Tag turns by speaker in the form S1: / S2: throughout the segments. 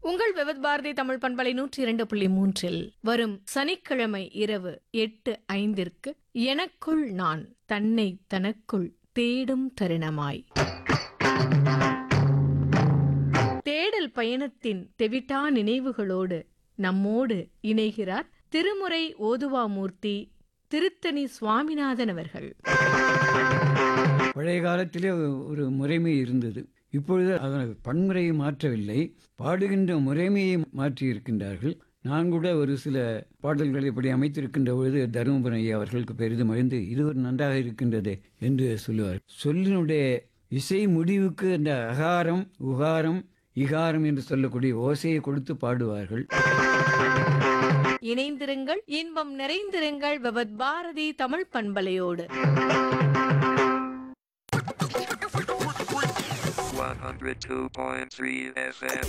S1: உங்கள் விவத் பாரதி தமிழ் பண்பலை நூற்றி இரண்டு புள்ளி மூன்றில் வரும் சனிக்கிழமை இரவு எட்டு ஐந்திற்கு எனக்குள் நான் தன்னை தனக்குள் தேடும் தருணமாய் தேடல் பயணத்தின் தெவிட்டா நினைவுகளோடு நம்மோடு இணைகிறார் திருமுறை ஓதுவாமூர்த்தி திருத்தணி சுவாமிநாதன் அவர்கள்
S2: பழைய காலத்திலே ஒரு- ஒரு முறைமை இருந்தது இப்பொழுது அதன் பன்முறையை மாற்றவில்லை பாடுகின்ற முறைமையை மாற்றி இருக்கின்றார்கள் நான் கூட ஒரு சில பாடல்களை இப்படி அமைத்திருக்கின்ற பொழுது தருமபுரம் ஐயா அவர்களுக்கு பெரிதும் மகிழ்ந்து இது ஒரு நன்றாக இருக்கின்றது என்று சொல்லுவார் சொல்லினுடைய இசை முடிவுக்கு அந்த அகாரம் உகாரம் இகாரம் என்று சொல்லக்கூடிய ஓசையை கொடுத்து பாடுவார்கள்
S1: இணைந்திருங்கள் இன்பம் நிறைந்திருங்கள் விவத் பாரதி தமிழ் பண்பலையோடு
S3: 102.3 FM.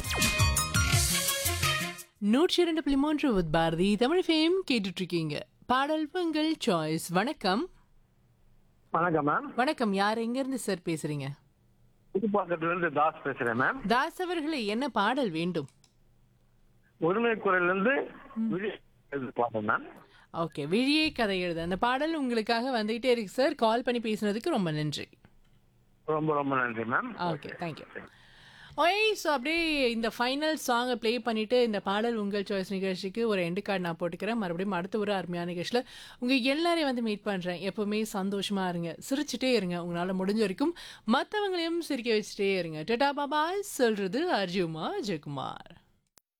S4: நூற்றி இரண்டு புள்ளி மூன்று வித் பாரதி தமிழ் ஃபேம் கேட்டுட்டு இருக்கீங்க பாடல் உங்கள் சாய்ஸ் வணக்கம்
S5: வணக்கம் மேம்
S4: வணக்கம் யார் எங்க இருந்து சார் பேசுறீங்க
S5: புதுப்பாக்கத்துல இருந்து தாஸ் பேசுறேன் மேம்
S4: தாஸ் அவர்களே என்ன பாடல் வேண்டும்
S5: உரிமை குரல்ல இருந்து விழி எழுதி பாடுறேன் மேம்
S4: ஓகே விழியே கதை எழுத அந்த பாடல் உங்களுக்காக வந்துகிட்டே இருக்கு சார் கால் பண்ணி பேசுனதுக்கு ரொம்ப நன்றி
S5: ரொம்ப ரொம்ப நன்றி மேம்
S4: ஓகே தேங்க்யூ ஓய் ஸோ அப்படியே இந்த ஃபைனல் சாங்கை ப்ளே பண்ணிட்டு இந்த பாடல் உங்கள் சாய்ஸ் நிகழ்ச்சிக்கு ஒரு எண்டு கார்டு நான் போட்டுக்கிறேன் மறுபடியும் அடுத்த ஒரு அருமையான நிகழ்ச்சியில் உங்கள் எல்லாரையும் வந்து மீட் பண்ணுறேன் எப்போவுமே சந்தோஷமா இருங்க சிரிச்சுட்டே இருங்க உங்களால் முடிஞ்ச வரைக்கும் மற்றவங்களையும் சிரிக்க வச்சுட்டே இருங்க டெட்டா பாபாய் சொல்றது அர்ஜுமா ஜெயக்குமார்